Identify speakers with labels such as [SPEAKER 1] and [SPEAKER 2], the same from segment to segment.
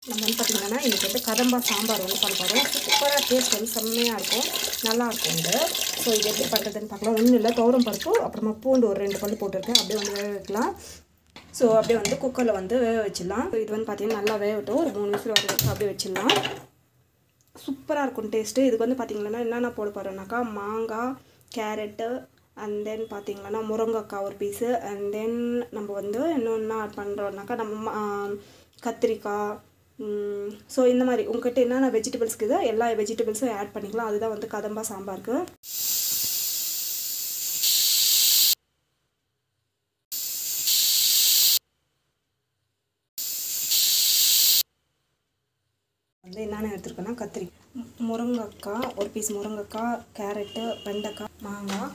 [SPEAKER 1] நம்ம வந்து பார்த்திங்கன்னா இன்றைக்கி வந்து கதம்பா சாம்பார் வந்து பண்ண போகிறோம் சூப்பராக டேஸ்ட் வந்து செம்மையாக இருக்கும் நல்லாயிருக்கும் இது ஸோ இது எப்படி பண்ணுறதுன்னு பார்க்கலாம் ஒன்றும் இல்லை துவரம் பருப்பு அப்புறமா பூண்டு ஒரு ரெண்டு பல்லு போட்டிருக்கேன் அப்படியே வந்து வேக வைக்கலாம் ஸோ அப்படியே வந்து குக்கரில் வந்து வேக வச்சிடலாம் இது வந்து பார்த்திங்கன்னா நல்லா வேகட்டும் ஒரு மூணு விசில் வர வச்சு அப்படியே வச்சிடலாம் சூப்பராக இருக்கும் டேஸ்ட்டு இதுக்கு வந்து பார்த்திங்கன்னா என்னென்ன போட போகிறோன்னாக்கா மாங்காய் கேரட்டு அண்ட் தென் பார்த்திங்கன்னா முருங்கைக்காய் ஒரு பீஸு அண்ட் தென் நம்ம வந்து இன்னொன்று ஆட் பண்ணுறோம்னாக்கா நம்ம ஆ, கத்திரிக்காய் ஸோ இந்த மாதிரி உங்ககிட்ட என்னென்ன வெஜிடபிள்ஸ் இருக்குதோ எல்லா வெஜிடபிள்ஸும் ஆட் பண்ணிக்கலாம் அதுதான் வந்து கதம்பா சாம்பாருக்கு வந்து என்னென்ன எடுத்துருக்கேன்னா கத்திரி மு- முருங்கைக்காய் ஒரு பீஸ் முருங்கைக்காய் கேரட்டு வெண்டைக்காய் மாங்காய்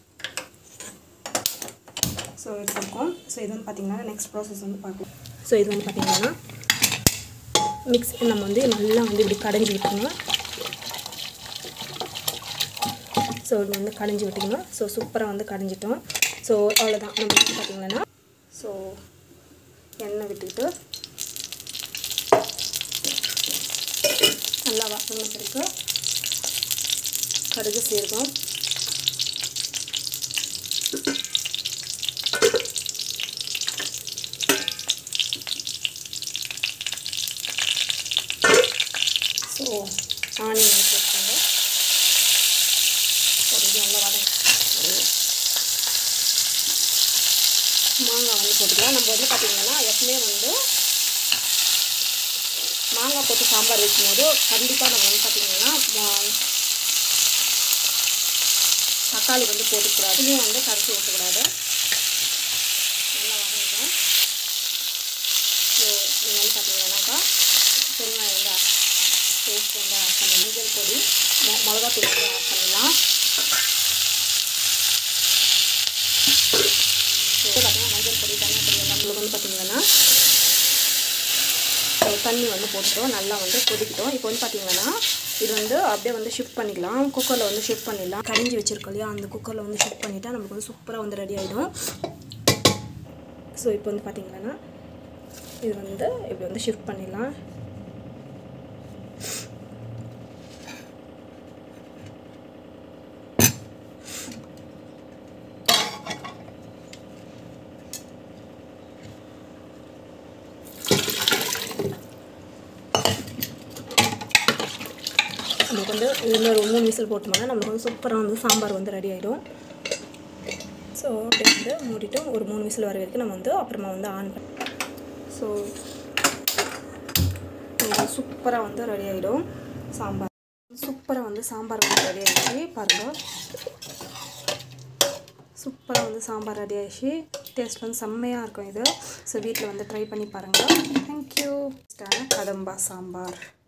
[SPEAKER 1] ஸோ எடுத்துருக்கோம் ஸோ இது வந்து பார்த்திங்கன்னா நெக்ஸ்ட் ப்ராசஸ் வந்து பார்க்கலாம் ஸோ இது வந்து பார்த்திங்கன்னா மிக்ஸ் நம்ம வந்து நல்லா வந்து இப்படி கடைஞ்சி விட்டுருணும் ஸோ இது வந்து கடைஞ்சி விட்டிங்கன்னா ஸோ சூப்பராக வந்து கடைஞ்சிட்டோம் ஸோ அவ்வளோதான் நம்ம வந்து பார்த்திங்கன்னா ஸோ எண்ணெய் விட்டுக்கிட்டு நல்லா வாசனை இருக்கு கடுகு சீரகம் ஸோ ஆனியன் போட்டுக்கோங்க கடுகு நல்லா வதங்க மாங்காய் வந்து போட்டுக்கலாம் நம்ம வந்து பார்த்திங்கன்னா எப்பவுமே வந்து மாங்காய் போட்டு சாம்பார் வைக்கும்போது கண்டிப்பாக நம்ம வந்து பார்த்திங்கன்னா மா- தக்காளி வந்து போட்டுக்கூடாது இதுலேயும் வந்து கரைச்சி ஊற்றக்கூடாது நல்லா வதங்கிட்டோம் ஸோ நீங்கள் வந்து பார்த்தீங்கன்னாக்கா பெருங்காயம் வந்து பேஸ்ட் வந்து ஆட் பண்ணி மஞ்சள் பொடி மொ மிளகாத்தூள் வந்து ஆட் பண்ணிடலாம் ஸோ பார்த்தீங்கன்னா மஞ்சள் பொடி தனியாக பொடி எல்லாம் நம்மளுக்கு வந்து பார்த்தீங்கன்னா ஸோ தண்ணி வந்து போட்டுட்டோம் நல்லா வந்து கொதிக்கிட்டோம் இப்போ வந்து பார்த்தீங்கன்னா இது வந்து அப்படியே வந்து ஷிஃப்ட் பண்ணிக்கலாம் குக்கரில் வந்து ஷிஃப்ட் பண்ணிடலாம் கரிஞ்சி வச்சிருக்கோம் இல்லையா அந்த குக்கரில் வந்து ஷிஃப்ட் பண்ணிட்டா நமக்கு வந்து சூப்பராக வந்து ரெடி ஆகிடும் ஸோ இப்போ வந்து பார்த்தீங்கன்னா இது வந்து இப்படி வந்து ஷிஃப்ட் பண்ணிடலாம் நமக்கு வந்து இதில் ஒரு மூணு விசில் போட்டோம்னா நமக்கு வந்து சூப்பராக வந்து சாம்பார் வந்து ரெடி ஆகிடும் ஸோ அப்படியே வந்து மூடிட்டு ஒரு மூணு விசில் வர வரைக்கும் நம்ம வந்து அப்புறமா வந்து ஆன் பண்ணி ஸோ சூப்பராக வந்து ரெடி ஆகிடும் சாம்பார் சூப்பராக வந்து சாம்பார் வந்து ரெடி ஆகிடுச்சு பாருங்கள் சூப்பராக வந்து சாம்பார் ரெடி ஆகிடுச்சு டேஸ்ட் வந்து செம்மையாக இருக்கும் இது ஸோ வீட்டில் வந்து ட்ரை பண்ணி பாருங்கள் தேங்க்யூ கடம்பா சாம்பார்